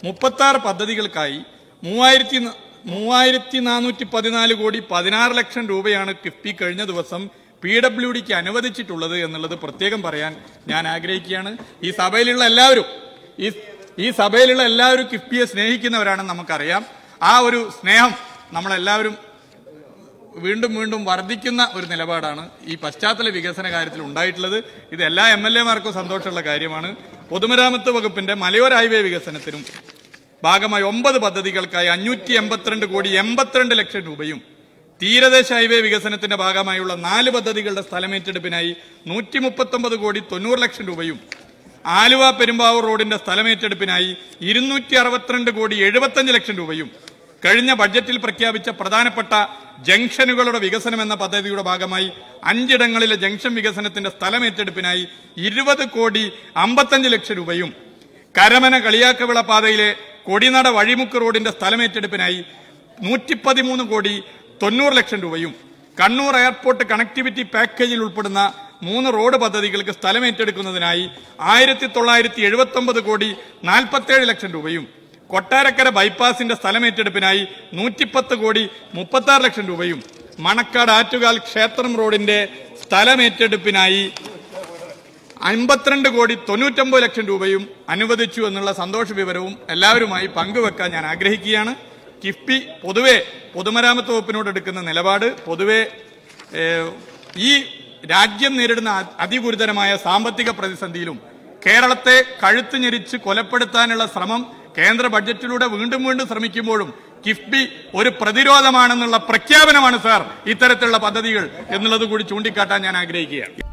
മുപ്പത്തി ആറ് പദ്ധതികൾക്കായി മൂവായിരത്തി ന- മൂവായിരത്തി നാനൂറ്റി പതിനാല് കോടി പതിനാറ് ലക്ഷം രൂപയാണ് കിഫ്ബി കഴിഞ്ഞ ദിവസം പി ഡബ്ല്യു ഡിക്ക് അനുവദിച്ചിട്ടുള്ളത് എന്നുള്ളത് പ്രത്യേകം പറയാൻ ഞാൻ ആഗ്രഹിക്കുകയാണ് ഈ സഭയിലുള്ള എല്ലാവരും ഈ ഈ സഭയിലുള്ള എല്ലാവരും കിഫ്ബിയെ സ്നേഹിക്കുന്നവരാണെന്ന് നമുക്കറിയാം ആ ഒരു സ്നേഹം നമ്മളെല്ലാവരും വീണ്ടും വീണ്ടും വർദ്ധിക്കുന്ന ഒരു നിലപാടാണ് ഈ പശ്ചാത്തല വികസന കാര്യത്തിൽ ഉണ്ടായിട്ടുള്ളത് ഇത് എല്ലാ എം എൽ എമാർക്കും സന്തോഷമുള്ള കാര്യമാണ് പൊതുമരാമത്ത് വകുപ്പിന്റെ മലയോര ഹൈവേ വികസനത്തിനും ഭാഗമായി ഒമ്പത് പദ്ധതികൾക്കായി അഞ്ഞൂറ്റി എൺപത്തിരണ്ട് കോടി എൺപത്തിരണ്ട് ലക്ഷം രൂപയും തീരദേശ ഹൈവേ വികസനത്തിന്റെ ഭാഗമായുള്ള നാല് പദ്ധതികളുടെ സ്ഥലമേറ്റെടുപ്പിനായി നൂറ്റി മുപ്പത്തൊമ്പത് കോടി തൊണ്ണൂറ് ലക്ഷം രൂപയും ആലുവ പെരുമ്പാവൂർ റോഡിന്റെ സ്ഥലമേറ്റെടുപ്പിനായി ഇരുന്നൂറ്റി അറുപത്തിരണ്ട് കോടി എഴുപത്തഞ്ച് ലക്ഷം രൂപയും കഴിഞ്ഞ ബഡ്ജറ്റിൽ പ്രഖ്യാപിച്ച പ്രധാനപ്പെട്ട ജംഗ്ഷനുകളുടെ വികസനം എന്ന പദ്ധതിയുടെ ഭാഗമായി അഞ്ചിടങ്ങളിലെ ജംഗ്ഷൻ വികസനത്തിന്റെ സ്ഥലമേറ്റെടുപ്പിനായി ഇരുപത് കോടി അമ്പത്തഞ്ച് ലക്ഷം രൂപയും കരമന കളിയാക്കവിള പാതയിലെ കൊടിനട വഴിമുക്ക് റോഡിന്റെ സ്ഥലമേറ്റെടുപ്പിനായി നൂറ്റി പതിമൂന്ന് കോടി തൊണ്ണൂറ് ലക്ഷം രൂപയും കണ്ണൂർ എയർപോർട്ട് കണക്ടിവിറ്റി പാക്കേജിൽ ഉൾപ്പെടുന്ന മൂന്ന് റോഡ് പദ്ധതികൾക്ക് സ്ഥലമേറ്റെടുക്കുന്നതിനായി ആയിരത്തി തൊള്ളായിരത്തി എഴുപത്തി ഒമ്പത് കോടി നാൽപ്പത്തേഴ് ലക്ഷം രൂപയും കൊട്ടാരക്കര ബൈപ്പാസിന്റെ സ്ഥലമേറ്റെടുപ്പിനായി നൂറ്റിപ്പത്ത് കോടി മുപ്പത്തി ആറ് ലക്ഷം രൂപയും മണക്കാട് ആറ്റുകാൽ ക്ഷേത്രം റോഡിന്റെ സ്ഥലമേറ്റെടുപ്പിനായി അമ്പത്തിരണ്ട് കോടി തൊണ്ണൂറ്റൊമ്പത് ലക്ഷം രൂപയും അനുവദിച്ചു എന്നുള്ള സന്തോഷ വിവരവും എല്ലാവരുമായി പങ്കുവെക്കാൻ ഞാൻ ആഗ്രഹിക്കുകയാണ് കിഫ്ബി പൊതുവെ പൊതുമരാമത്ത് വകുപ്പിനോട് എടുക്കുന്ന നിലപാട് പൊതുവെ ഏഹ്, ഈ രാജ്യം നേരിടുന്ന അ- അതിഗുരുതരമായ സാമ്പത്തിക പ്രതിസന്ധിയിലും കേരളത്തെ കഴുത്ത് ഞെരിച്ച് കൊലപ്പെടുത്താനുള്ള ശ്രമം കേന്ദ്ര ബഡ്ജറ്റിലൂടെ വീണ്ടും വീണ്ടും ശ്രമിക്കുമ്പോഴും കിഫ്ബി ഒരു പ്രതിരോധമാണെന്നുള്ള പ്രഖ്യാപനമാണ് സാർ ഇത്തരത്തിലുള്ള പദ്ധതികൾ എന്നുള്ളത് കൂടി ചൂണ്ടിക്കാട്ടാൻ ഞാൻ ആഗ്രഹിക്കുകയാണ്